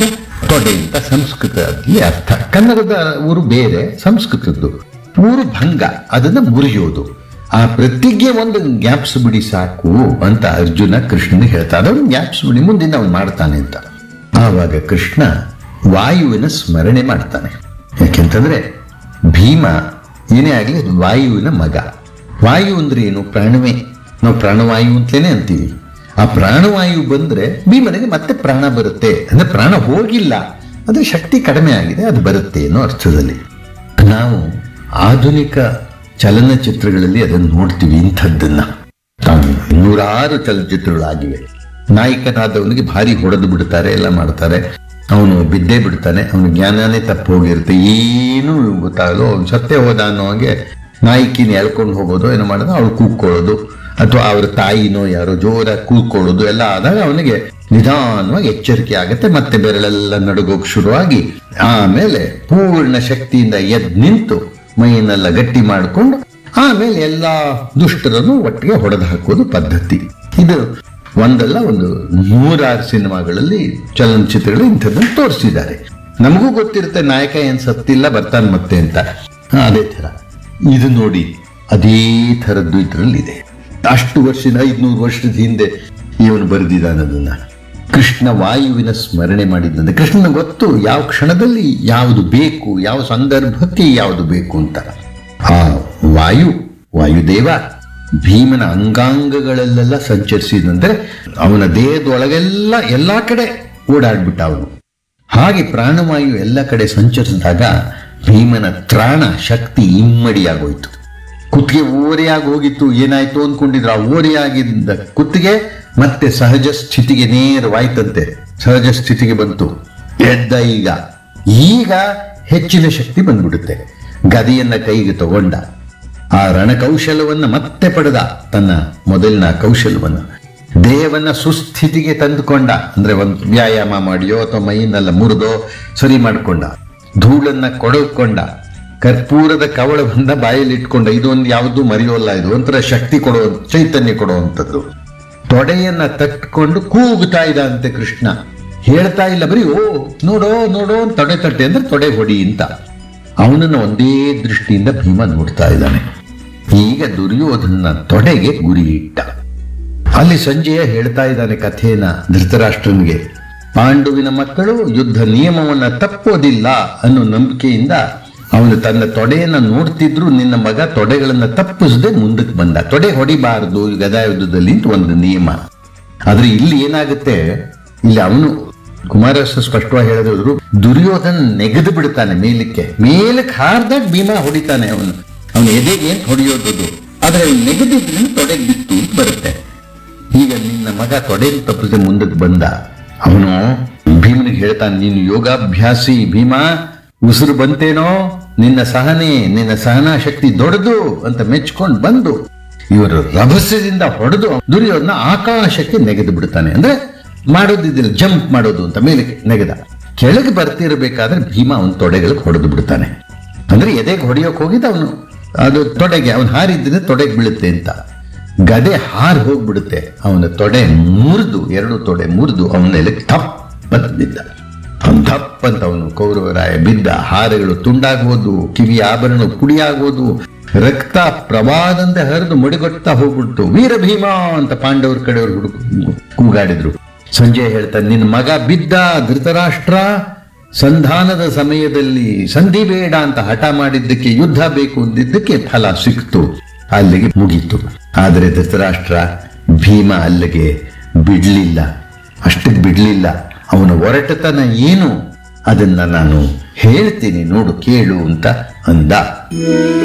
ಅಂದ್ರೆ ತೊಡೆ ಅಂತ ಸಂಸ್ಕೃತದಲ್ಲಿ ಅರ್ಥ ಕನ್ನಡದ ಊರು ಬೇರೆ ಸಂಸ್ಕೃತದ್ದು ಊರು ಭಂಗ ಅದನ್ನ ಮುರಿಯೋದು ಆ ಪ್ರತಿಜ್ಞೆ ಒಂದು ಜ್ಞಾಪಿಸ್ಬಿಡಿ ಸಾಕು ಅಂತ ಅರ್ಜುನ ಕೃಷ್ಣನಿಗೆ ಹೇಳ್ತಾ ಅದನ್ನು ಜ್ಞಾಪಿಸ್ಬಿಡಿ ಮುಂದಿನ ಅವನು ಮಾಡ್ತಾನೆ ಅಂತ ಆವಾಗ ಕೃಷ್ಣ ವಾಯುವಿನ ಸ್ಮರಣೆ ಮಾಡ್ತಾನೆ ಯಾಕೆಂತಂದ್ರೆ ಭೀಮ ಏನೇ ಆಗಲಿ ಅದು ವಾಯುವಿನ ಮಗ ವಾಯು ಅಂದ್ರೆ ಏನು ಪ್ರಾಣವೇ ನಾವು ಪ್ರಾಣವಾಯು ಅಂತಲೇ ಅಂತೀವಿ ಆ ಪ್ರಾಣವಾಯು ಬಂದ್ರೆ ಭೀಮನಿಗೆ ಮತ್ತೆ ಪ್ರಾಣ ಬರುತ್ತೆ ಅಂದ್ರೆ ಪ್ರಾಣ ಹೋಗಿಲ್ಲ ಅದ್ರ ಶಕ್ತಿ ಕಡಿಮೆ ಆಗಿದೆ ಅದು ಬರುತ್ತೆ ಅನ್ನೋ ಅರ್ಥದಲ್ಲಿ ನಾವು ಆಧುನಿಕ ಚಲನಚಿತ್ರಗಳಲ್ಲಿ ಅದನ್ನು ನೋಡ್ತೀವಿ ಇಂಥದ್ದನ್ನ ತಾವು ನೂರಾರು ಚಲನಚಿತ್ರಗಳಾಗಿವೆ ನಾಯಕನಾದವನಿಗೆ ಭಾರಿ ಹೊಡೆದು ಬಿಡ್ತಾರೆ ಎಲ್ಲ ಮಾಡ್ತಾರೆ ಅವನು ಬಿದ್ದೇ ಬಿಡ್ತಾನೆ ಅವನ ಜ್ಞಾನನೇ ತಪ್ಪು ಹೋಗಿರುತ್ತೆ ಏನೂ ಗೊತ್ತಾಗಲ್ಲ ಅವ್ನು ಸತ್ತೇ ಹೋದ ಅನ್ನೋ ಹಾಗೆ ನಾಯಕಿನ ಎಳ್ಕೊಂಡು ಹೋಗೋದು ಏನೋ ಮಾಡೋದು ಅವಳು ಕೂಗ್ಕೊಳ್ಳೋದು ಅಥವಾ ಅವ್ರ ತಾಯಿನೋ ಯಾರೋ ಜೋರಾಗಿ ಕೂಗ್ಕೊಳ್ಳೋದು ಎಲ್ಲ ಆದಾಗ ಅವನಿಗೆ ನಿಧಾನವಾಗಿ ಎಚ್ಚರಿಕೆ ಆಗುತ್ತೆ ಮತ್ತೆ ಬೆರಳೆಲ್ಲ ನಡುಗೋಕ್ ಶುರುವಾಗಿ ಆಮೇಲೆ ಪೂರ್ಣ ಶಕ್ತಿಯಿಂದ ಎದ್ ನಿಂತು ಮೈಯನ್ನೆಲ್ಲ ಗಟ್ಟಿ ಮಾಡಿಕೊಂಡು ಆಮೇಲೆ ಎಲ್ಲಾ ದುಷ್ಟರನ್ನು ಒಟ್ಟಿಗೆ ಹೊಡೆದು ಹಾಕೋದು ಪದ್ಧತಿ ಇದು ಒಂದಲ್ಲ ಒಂದು ನೂರಾರು ಸಿನಿಮಾಗಳಲ್ಲಿ ಚಲನಚಿತ್ರಗಳು ಇಂಥದ್ದನ್ನು ತೋರಿಸಿದ್ದಾರೆ ನಮಗೂ ಗೊತ್ತಿರುತ್ತೆ ನಾಯಕ ಏನ್ ಸತ್ತಿಲ್ಲ ಬರ್ತಾನೆ ಮತ್ತೆ ಅಂತ ಹಾ, ಅದೇ ತರ ಇದು ನೋಡಿ ಅದೇ ಥರದ್ದು ಇದರಲ್ಲಿದೆ ಅಷ್ಟು ವರ್ಷದ ಐದ್ನೂರು ವರ್ಷದ ಹಿಂದೆ ಇವನು ಬರೆದಿದ್ದಾನೆ ಅದನ್ನ ಕೃಷ್ಣ ವಾಯುವಿನ ಸ್ಮರಣೆ ಮಾಡಿದ್ದಂತೆ ಕೃಷ್ಣನ ಗೊತ್ತು ಯಾವ ಕ್ಷಣದಲ್ಲಿ ಯಾವುದು ಬೇಕು ಯಾವ ಸಂದರ್ಭಕ್ಕೆ ಯಾವುದು ಬೇಕು ಅಂತ ಆ ವಾಯು ವಾಯುದೇವ ಭೀಮನ ಅಂಗಾಂಗಗಳಲ್ಲೆಲ್ಲ ಸಂಚರಿಸಿದಂದ್ರೆ ಅವನ ದೇಹದೊಳಗೆಲ್ಲ ಎಲ್ಲಾ ಕಡೆ ಓಡಾಡ್ಬಿಟ್ಟ ಅವನು ಹಾಗೆ ಪ್ರಾಣವಾಯು ಎಲ್ಲ ಕಡೆ ಸಂಚರಿಸಿದಾಗ ಭೀಮನ ತ್ರಾಣ ಶಕ್ತಿ ಇಮ್ಮಡಿಯಾಗೋಯ್ತು ಕುತ್ತಿಗೆ ಓರೆಯಾಗಿ ಹೋಗಿತ್ತು ಏನಾಯ್ತು ಅಂದ್ಕೊಂಡಿದ್ರು ಆ ಓರೆಯಾಗಿದ್ದ ಕುತ್ತಿಗೆ ಮತ್ತೆ ಸಹಜ ಸ್ಥಿತಿಗೆ ನೇರವಾಯ್ತಂತೆ ಸಹಜ ಸ್ಥಿತಿಗೆ ಬಂತು ಎದ್ದ ಈಗ ಈಗ ಹೆಚ್ಚಿನ ಶಕ್ತಿ ಬಂದ್ಬಿಡುತ್ತೆ ಗದೆಯನ್ನ ಕೈಗೆ ತಗೊಂಡ ಆ ರಣಕೌಶಲವನ್ನ ಮತ್ತೆ ಪಡೆದ ತನ್ನ ಮೊದಲಿನ ಕೌಶಲವನ್ನ ದೇಹವನ್ನ ಸುಸ್ಥಿತಿಗೆ ತಂದುಕೊಂಡ ಅಂದ್ರೆ ಒಂದು ವ್ಯಾಯಾಮ ಮಾಡಿಯೋ ಅಥವಾ ಮೈಯನ್ನೆಲ್ಲ ಮುರಿದೋ ಸರಿ ಮಾಡಿಕೊಂಡ ಧೂಳನ್ನ ಕೊಡಕೊಂಡ ಕರ್ಪೂರದ ಕವಳವನ್ನ ಬಾಯಲ್ಲಿ ಇಟ್ಕೊಂಡ ಇದೊಂದು ಯಾವುದು ಮರೆಯೋಲ್ಲ ಇದು ಒಂಥರ ಶಕ್ತಿ ಕೊಡೋ ಚೈತನ್ಯ ಕೊಡುವಂಥದ್ದು ತೊಡೆಯನ್ನ ತಟ್ಕೊಂಡು ಕೂಗುತ್ತಾ ಇದ್ದ ಅಂತೆ ಕೃಷ್ಣ ಹೇಳ್ತಾ ಇಲ್ಲ ಬರೀ ಓ ನೋಡೋ ನೋಡೋ ಅಂತ ತೊಡೆ ತಟ್ಟೆ ಅಂದ್ರೆ ತೊಡೆ ಹೊಡಿ ಅಂತ ಅವನನ್ನು ಒಂದೇ ದೃಷ್ಟಿಯಿಂದ ಭೀಮ ನೋಡ್ತಾ ಇದ್ದಾನೆ ಈಗ ದುರ್ಯೋಧನ ತೊಡೆಗೆ ಗುರಿ ಇಟ್ಟ ಅಲ್ಲಿ ಸಂಜಯ ಹೇಳ್ತಾ ಇದ್ದಾನೆ ಕಥೆಯನ್ನ ಧೃತರಾಷ್ಟ್ರನಿಗೆ ಪಾಂಡುವಿನ ಮಕ್ಕಳು ಯುದ್ಧ ನಿಯಮವನ್ನ ತಪ್ಪೋದಿಲ್ಲ ಅನ್ನೋ ನಂಬಿಕೆಯಿಂದ ಅವನು ತನ್ನ ತೊಡೆಯನ್ನ ನೋಡ್ತಿದ್ರು ನಿನ್ನ ಮಗ ತೊಡೆಗಳನ್ನ ತಪ್ಪಿಸದೆ ಮುಂದಕ್ಕೆ ಬಂದ ತೊಡೆ ಹೊಡಿಬಾರದು ಈ ಗದಾ ಯುದ್ಧದಲ್ಲಿ ಅಂತ ಒಂದು ನಿಯಮ ಆದ್ರೆ ಇಲ್ಲಿ ಏನಾಗುತ್ತೆ ಇಲ್ಲಿ ಅವನು ಕುಮಾರಸ್ವಾಮಿ ಸ್ಪಷ್ಟವಾಗಿ ಹೇಳಿದ್ರು ದುರ್ಯೋಧನ ನೆಗೆದು ಬಿಡ್ತಾನೆ ಮೇಲಕ್ಕೆ ಮೇಲಕ್ಕೆ ಹಾರ್ದಾಗ ಭೀಮ ಹೊಡಿತಾನೆ ಅವನು ಅವನು ಎದೆಗೆ ಅಂತ ಹೊಡೆಯೋದು ಆದ್ರೆ ಅವ್ನು ನೆಗೆದಿದ್ರಿಂದ ತೊಡೆಗೆ ಬಿತ್ತು ಅಂತ ಬರುತ್ತೆ ಈಗ ನಿನ್ನ ಮಗ ತೊಡೆ ತಪ್ಪಿಸದೆ ಮುಂದಕ್ಕೆ ಬಂದ ಅವನು ಭೀಮನಿಗೆ ಹೇಳ್ತಾನೆ ನೀನು ಯೋಗಾಭ್ಯಾಸಿ ಭೀಮ ಉಸಿರು ಬಂತೇನೋ ನಿನ್ನ ಸಹನೆ ನಿನ್ನ ಸಹನಾ ಶಕ್ತಿ ದೊಡ್ಡದು ಅಂತ ಮೆಚ್ಕೊಂಡು ಬಂದು ಇವರು ರಭಸದಿಂದ ಹೊಡೆದು ದುರ್ಯೋಧನ ಆಕಾಶಕ್ಕೆ ನೆಗೆದು ಬಿಡ್ತಾನೆ ಅಂದ್ರೆ ಮಾಡೋದಿದ್ದಿಲ್ಲ ಜಂಪ್ ಮಾಡೋದು ಅಂತ ಮೇಲೆ ನೆಗೆದ ಕೆಳಗೆ ಬರ್ತಿರ್ಬೇಕಾದ್ರೆ ಭೀಮ ಅವನ ತೊಡೆಗಳಿಗೆ ಹೊಡೆದು ಬಿಡ್ತಾನೆ ಅಂದ್ರೆ ಎದೆಗೆ ಹೊಡೆಯೋಕೆ ಹೋಗಿದ್ದ ಅವನು ಅದು ತೊಡೆಗೆ ಅವನು ಹಾರಿದ್ರೆ ತೊಡೆಗೆ ಬೀಳುತ್ತೆ ಅಂತ ಗದೆ ಹಾರಿ ಹೋಗ್ಬಿಡುತ್ತೆ ಅವನ ತೊಡೆ ಮುರಿದು ಎರಡು ತೊಡೆ ಮುರಿದು ಅವನಲ್ಲಿ ಥಪ್ ಅಂತ ಬಿದ್ದ ಅವ್ನು ಥಪ್ ಅಂತ ಅವನು ಕೌರವರಾಯ ಬಿದ್ದ ಹಾರಗಳು ತುಂಡಾಗೋದು ಕಿವಿ ಆಭರಣ ಪುಡಿಯಾಗೋದು ರಕ್ತ ಪ್ರವಾದಂತೆ ಹರಿದು ಮುಡಿಗೊಡ್ತಾ ಹೋಗ್ಬಿಟ್ಟು ವೀರ ಭೀಮ ಅಂತ ಪಾಂಡವರ ಕಡೆಯವರು ಹುಡುಕು ಕೂಗಾಡಿದ್ರು ಸಂಜಯ್ ಹೇಳ್ತಾನೆ ನಿನ್ನ ಮಗ ಬಿದ್ದ ಧೃತರಾಷ್ಟ್ರ ಸಂಧಾನದ ಸಮಯದಲ್ಲಿ ಸಂಧಿ ಬೇಡ ಅಂತ ಹಠ ಮಾಡಿದ್ದಕ್ಕೆ ಯುದ್ಧ ಬೇಕು ಅಂದಿದ್ದಕ್ಕೆ ಫಲ ಸಿಕ್ತು ಅಲ್ಲಿಗೆ ಮುಗೀತು ಆದರೆ ಧೃತರಾಷ್ಟ್ರ ಭೀಮ ಅಲ್ಲಿಗೆ ಬಿಡ್ಲಿಲ್ಲ ಅಷ್ಟಕ್ಕೆ ಬಿಡ್ಲಿಲ್ಲ ಅವನ ಒರಟತನ ಏನು ಅದನ್ನ ನಾನು ಹೇಳ್ತೀನಿ ನೋಡು ಕೇಳು ಅಂತ ಅಂದ